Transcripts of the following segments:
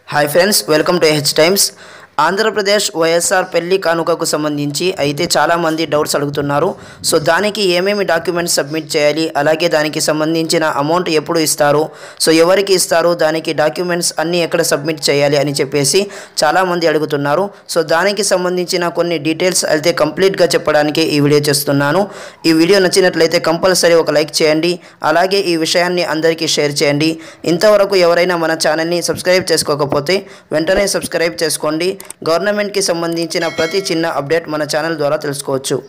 hi friends welcome to H times Andhra Pradesh YSR పెళ్లి కానుకకు సంబంధించి అయితే చాలామంది డౌట్స్ అడుగుతున్నారు సో దానికి ఏమేమి డాక్యుమెంట్స్ సబ్మిట్ చేయాలి అలాగే దానికి సంబంధించిన అమౌంట్ ఎప్పుడు ఇస్తారు సో ఎవరికి ఇస్తారు దానికి డాక్యుమెంట్స్ అన్నీ ఎక్కడ సబ్మిట్ చేయాలి అని చెప్పేసి చాలామంది అడుగుతున్నారు సో దానికి సంబంధించిన కొన్ని డీటెయిల్స్ అయితే కంప్లీట్గా చెప్పడానికి ఈ వీడియో చేస్తున్నాను ఈ వీడియో నచ్చినట్లయితే కంపల్సరీ ఒక లైక్ చేయండి అలాగే ఈ విషయాన్ని అందరికీ షేర్ చేయండి ఇంతవరకు ఎవరైనా మన ఛానల్ని సబ్స్క్రైబ్ చేసుకోకపోతే వెంటనే సబ్స్క్రైబ్ చేసుకోండి గవర్నమెంట్కి సంబంధించిన ప్రతి చిన్న అప్డేట్ మన ఛానల్ ద్వారా తెలుసుకోవచ్చు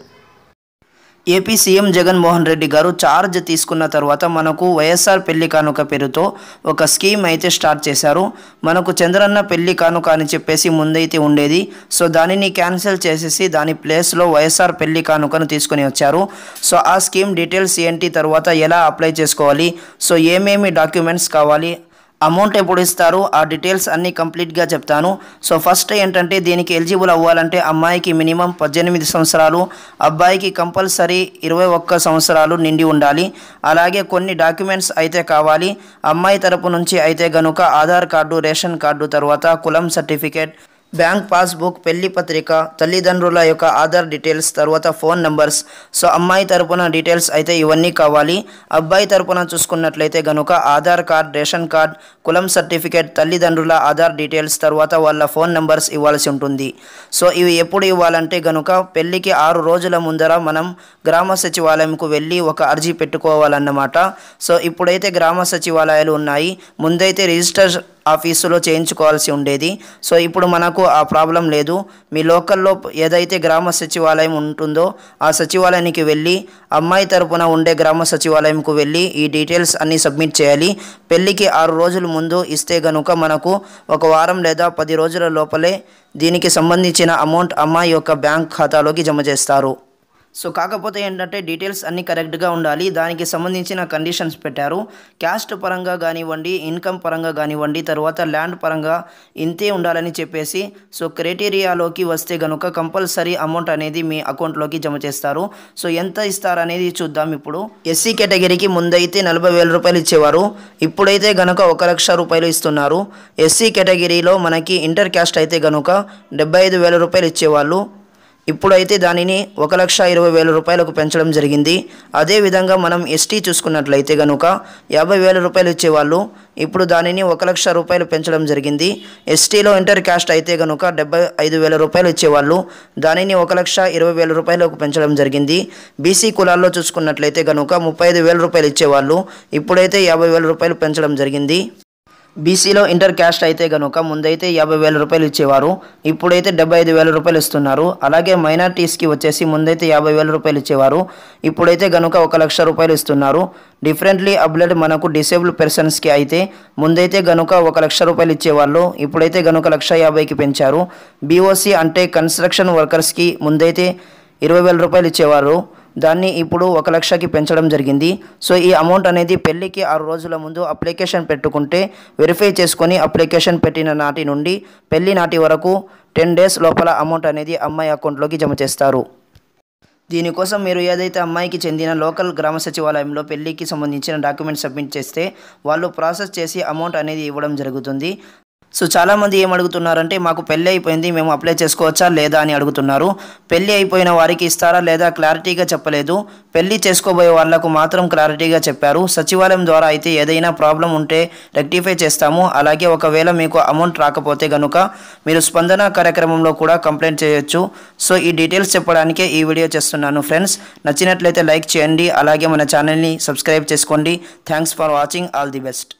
ఏపీ సీఎం జగన్మోహన్ రెడ్డి గారు చార్జ్ తీసుకున్న తర్వాత మనకు వైఎస్ఆర్ పెళ్లి కానుక పేరుతో ఒక స్కీమ్ అయితే స్టార్ట్ చేశారు మనకు చంద్రన్న పెళ్లి కానుక అని చెప్పేసి ముందైతే ఉండేది సో దానిని క్యాన్సిల్ చేసేసి దాని ప్లేస్లో వైఎస్ఆర్ పెళ్లి కానుకను తీసుకొని వచ్చారు సో ఆ స్కీమ్ డీటెయిల్స్ ఏంటి తర్వాత ఎలా అప్లై చేసుకోవాలి సో ఏమేమి డాక్యుమెంట్స్ కావాలి అమౌంట్ ఎప్పుడు ఇస్తారు ఆ డీటెయిల్స్ అన్నీ కంప్లీట్గా చెప్తాను సో ఫస్ట్ ఏంటంటే దీనికి ఎలిజిబుల్ అవ్వాలంటే అమ్మాయికి మినిమం పద్దెనిమిది సంవత్సరాలు అబ్బాయికి కంపల్సరీ ఇరవై ఒక్క సంవత్సరాలు నిండి ఉండాలి అలాగే కొన్ని డాక్యుమెంట్స్ అయితే కావాలి అమ్మాయి తరపు నుంచి అయితే గనుక ఆధార్ కార్డు రేషన్ కార్డు తర్వాత కులం సర్టిఫికేట్ బ్యాంక్ పాస్బుక్ పెళ్లి పత్రిక తల్లిదండ్రుల యొక్క ఆధార్ డీటెయిల్స్ తర్వాత ఫోన్ నంబర్స్ సో అమ్మాయి తరపున డీటెయిల్స్ అయితే ఇవన్నీ కావాలి అబ్బాయి తరపున చూసుకున్నట్లయితే గనుక ఆధార్ కార్డ్ రేషన్ కార్డ్ కులం సర్టిఫికేట్ తల్లిదండ్రుల ఆధార్ డీటెయిల్స్ తర్వాత వాళ్ళ ఫోన్ నంబర్స్ ఇవ్వాల్సి ఉంటుంది సో ఇవి ఎప్పుడు ఇవ్వాలంటే గనుక పెళ్లికి ఆరు రోజుల ముందర మనం గ్రామ సచివాలయంకు వెళ్ళి ఒక అర్జీ పెట్టుకోవాలన్నమాట సో ఇప్పుడైతే గ్రామ సచివాలయాలు ఉన్నాయి ముందైతే రిజిస్టర్ ఆఫీసులో చేయించుకోవాల్సి ఉండేది సో ఇప్పుడు మనకు ఆ ప్రాబ్లం లేదు మీ లోకల్లో ఏదైతే గ్రామ సచివాలయం ఉంటుందో ఆ సచివాలయానికి వెళ్ళి అమ్మాయి తరపున ఉండే గ్రామ సచివాలయంకు వెళ్ళి ఈ డీటెయిల్స్ అన్నీ సబ్మిట్ చేయాలి పెళ్ళికి ఆరు రోజుల ముందు ఇస్తే గనుక మనకు ఒక వారం లేదా పది రోజుల లోపలే దీనికి సంబంధించిన అమౌంట్ అమ్మాయి యొక్క బ్యాంక్ ఖాతాలోకి జమ చేస్తారు సో కాకపోతే ఏంటంటే డీటెయిల్స్ అన్నీ కరెక్ట్గా ఉండాలి దానికి సంబంధించిన కండిషన్స్ పెట్టారు క్యాస్ట్ పరంగా కానివ్వండి ఇన్కమ్ పరంగా కానివ్వండి తర్వాత ల్యాండ్ పరంగా ఇంతే ఉండాలని చెప్పేసి సో క్రైటీరియాలోకి వస్తే కనుక కంపల్సరీ అమౌంట్ అనేది మీ అకౌంట్లోకి జమ చేస్తారు సో ఎంత ఇస్తారనేది చూద్దాం ఇప్పుడు ఎస్సీ కేటగిరీకి ముందైతే నలభై వేల రూపాయలు ఇచ్చేవారు ఇప్పుడైతే గనుక ఒక లక్ష రూపాయలు ఇస్తున్నారు ఎస్సీ కేటగిరీలో మనకి ఇంటర్ క్యాస్ట్ అయితే గనుక డెబ్బై ఐదు వేల రూపాయలు ఇచ్చేవాళ్ళు ఇప్పుడైతే దానిని ఒక లక్ష ఇరవై వేల రూపాయలకు పెంచడం జరిగింది అదేవిధంగా మనం ఎస్టీ చూసుకున్నట్లయితే కనుక యాభై వేల రూపాయలు ఇచ్చేవాళ్ళు ఇప్పుడు దానిని ఒక లక్ష రూపాయలు పెంచడం జరిగింది ఎస్టీలో ఇంటర్ క్యాస్ట్ అయితే కనుక డెబ్బై ఐదు వేల రూపాయలు ఇచ్చేవాళ్ళు దానిని ఒక లక్ష ఇరవై వేల రూపాయలకు పెంచడం జరిగింది బీసీ కులాల్లో చూసుకున్నట్లయితే కనుక ముప్పై ఐదు వేల రూపాయలు ఇచ్చేవాళ్ళు ఇప్పుడైతే యాభై వేల రూపాయలు పెంచడం జరిగింది బీసీలో ఇంటర్ క్యాస్ట్ అయితే కనుక ముందైతే యాభై వేల రూపాయలు ఇచ్చేవారు ఇప్పుడైతే డెబ్బై ఐదు వేల రూపాయలు ఇస్తున్నారు అలాగే మైనార్టీస్కి వచ్చేసి ముందైతే యాభై వేల రూపాయలు ఇచ్చేవారు ఇప్పుడైతే కనుక ఒక లక్ష రూపాయలు ఇస్తున్నారు డిఫరెంట్లీ అప్లైడ్ మనకు డిసేబుల్ పర్సన్స్కి అయితే ముందైతే గనుక ఒక లక్ష రూపాయలు ఇచ్చేవాళ్ళు ఇప్పుడైతే గనుక లక్ష యాభైకి పెంచారు బీఓసీ అంటే కన్స్ట్రక్షన్ వర్కర్స్కి ముందైతే ఇరవై వేల రూపాయలు ఇచ్చేవారు దాన్ని ఇప్పుడు ఒక లక్షకి పెంచడం జరిగింది సో ఈ అమౌంట్ అనేది పెళ్లికి ఆరు రోజుల ముందు అప్లికేషన్ పెట్టుకుంటే వెరిఫై చేసుకొని అప్లికేషన్ పెట్టిన నాటి నుండి పెళ్లి నాటి వరకు టెన్ డేస్ లోపల అమౌంట్ అనేది అమ్మాయి అకౌంట్లోకి జమ చేస్తారు దీనికోసం మీరు ఏదైతే అమ్మాయికి చెందిన లోకల్ గ్రామ సచివాలయంలో పెళ్లికి సంబంధించిన డాక్యుమెంట్ సబ్మిట్ చేస్తే వాళ్ళు ప్రాసెస్ చేసి అమౌంట్ అనేది ఇవ్వడం జరుగుతుంది సో చాలామంది ఏం అడుగుతున్నారంటే మాకు పెళ్ళి అయిపోయింది మేము అప్లై చేసుకోవచ్చా లేదా అని అడుగుతున్నారు పెళ్ళి అయిపోయిన వారికి ఇస్తారా లేదా క్లారిటీగా చెప్పలేదు పెళ్ళి చేసుకోబోయే వాళ్లకు మాత్రం క్లారిటీగా చెప్పారు సచివాలయం ద్వారా అయితే ఏదైనా ప్రాబ్లం ఉంటే రెక్టిఫై చేస్తాము అలాగే ఒకవేళ మీకు అమౌంట్ రాకపోతే కనుక మీరు స్పందన కార్యక్రమంలో కూడా కంప్లైంట్ చేయొచ్చు సో ఈ డీటెయిల్స్ చెప్పడానికే ఈ వీడియో చేస్తున్నాను ఫ్రెండ్స్ నచ్చినట్లయితే లైక్ చేయండి అలాగే మన ఛానల్ని సబ్స్క్రైబ్ చేసుకోండి thanks for watching all the best